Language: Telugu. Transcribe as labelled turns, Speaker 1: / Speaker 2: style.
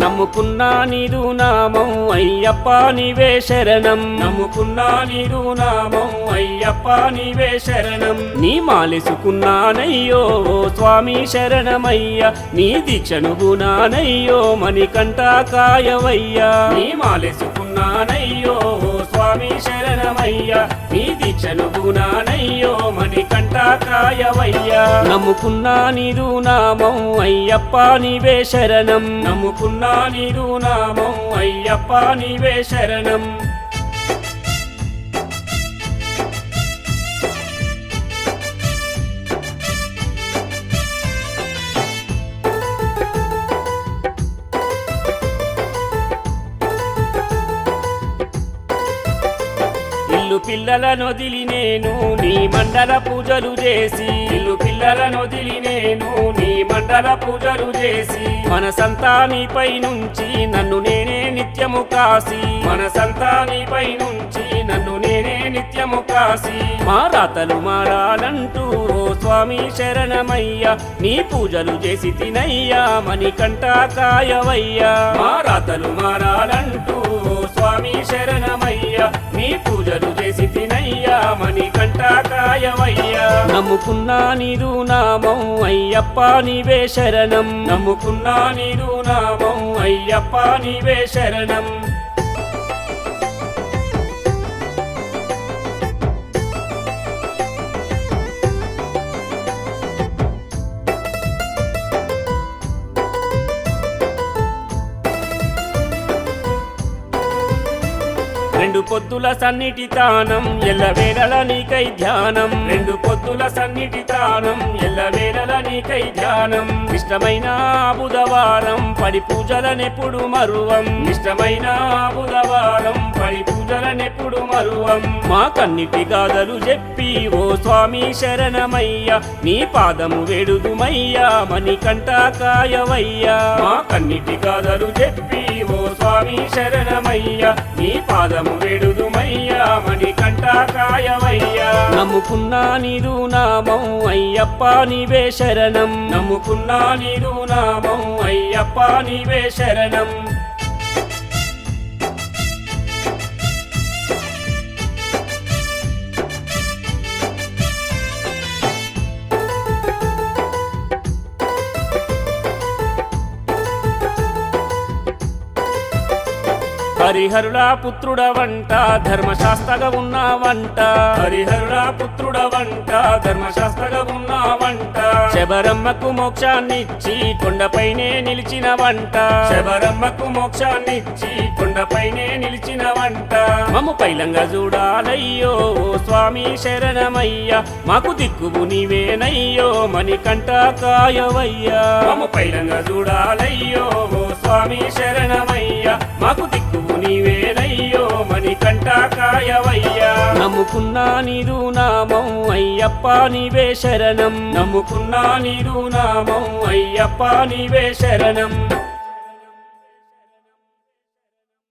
Speaker 1: నమ్ముకున్నా నీదు నామం అయ్యప్ప నీవే శరణం నమ్ముకున్నా నీదు నామం అయ్యప్ప నీవే శరణం నీ మాలెసుకున్నానయ్యో ఓ స్వామి శరణమయ్య నీ దీక్షను గుణానయ్యో మణికంఠ కాయవయ్యా నీ మాలెసుకున్నానయ్యో ఓ స్వామి శరణమయ్య నీ దీక్షను గుణానయ్యో మణికంఠ కాయవయ్యా నమ్ముకున్నా నీదు నామం అయ్యప్ప నీవే శరణం నమ్ముకున్నా నీదు నామం అయ్యప్ప నీవే శరణం ఇల్లు పిల్లలను వదిలి నేను నీ మండల పూజలు చేసి ఇల్లు పిల్లలను వదిలి నేను నీ మండల పూజలు చేసి మన సంతానిపై నుంచి నన్ను నేనే నిత్యము కాసి మన సంతానిపై నుంచి నన్ను నేనే నిత్యము కాసి మా రాతలు మారాలంటూ ఓ స్వామి శరణమయ్యా నీ పూజలు చేసి తినయ్యా మణికంఠ కాయవయ్యా మా రాతలు మారాలంటూ ఓ స్వామి శరణమయ్యా నీ పూజలు చేసి తినయ్యా మణికంఠ కాయవయ్యా నమ్ముకున్నా నీదు నామం అయ్యప్ప నీవే శరణం నమ్ముకున్నా నీదు నామం అయ్యప్ప నీవే శరణం రెండు పొద్దుల సన్నిటి తానం ఎల్లవేళల నీకై ధ్యానం రెండు పొద్దుల సన్నిటి తానం ఎల్లవేళల నీకై ధ్యానం ఇష్టమైన బుధవారం పడి పూజలనెప్పుడు మరువం ఇష్టమైన బుధవారం పడి పూజలనెప్పుడు మరువం మా కన్నిటి గాథలు చెప్పి ఓ స్వామి శరణమయ్య నీ పాదము వేడుదుమయ్యా మణికంఠ కాయవయ్యా మా కన్నిటి గాథలు చెప్పి ఓ స్వామి శరణమయ్య నీ పాదము వేడుదుమయ్యా మణికంఠ కాయవయ్యా నమ్ముకున్నా నీదు నామం అయ్యప్ప నీవే శరణం నమ్ముకున్నా నీదు నామం అయ్యప్ప నీవే శరణం హరిహరుల పుత్రుడ వంట ధర్మశాస్త్రగా ఉన్న వంట హరిహరుల పుత్రుడ వంట ధర్మశాస్త్రగా ఉన్న వంట శబరమ్మకు మోక్షాన్నిచ్చి కొండపైనే నిలిచిన వంట శబరమ్మకు మోక్షాన్నిచ్చి కొండపైనే నిలిచిన వంట మమ్ము పైలంగా చూడాలయ్యో ఓ స్వామి శరణమయ్య మాకు దిక్కువు నీవేనయ్యో మణికంఠ కాయవయ్యా మమ్ము పైలంగా చూడాలయ్యో ఓ స్వామి శరణమయ్య మాకు దిక్కువు నీవేనయ్యో మణికంఠ కాయవయ్యా నమ్ముకున్నా నీదు నామం అయ్యప్ప నీవే శరణం నమ్ముకున్నా నీదు నామం అయ్యప్ప నీవే శరణం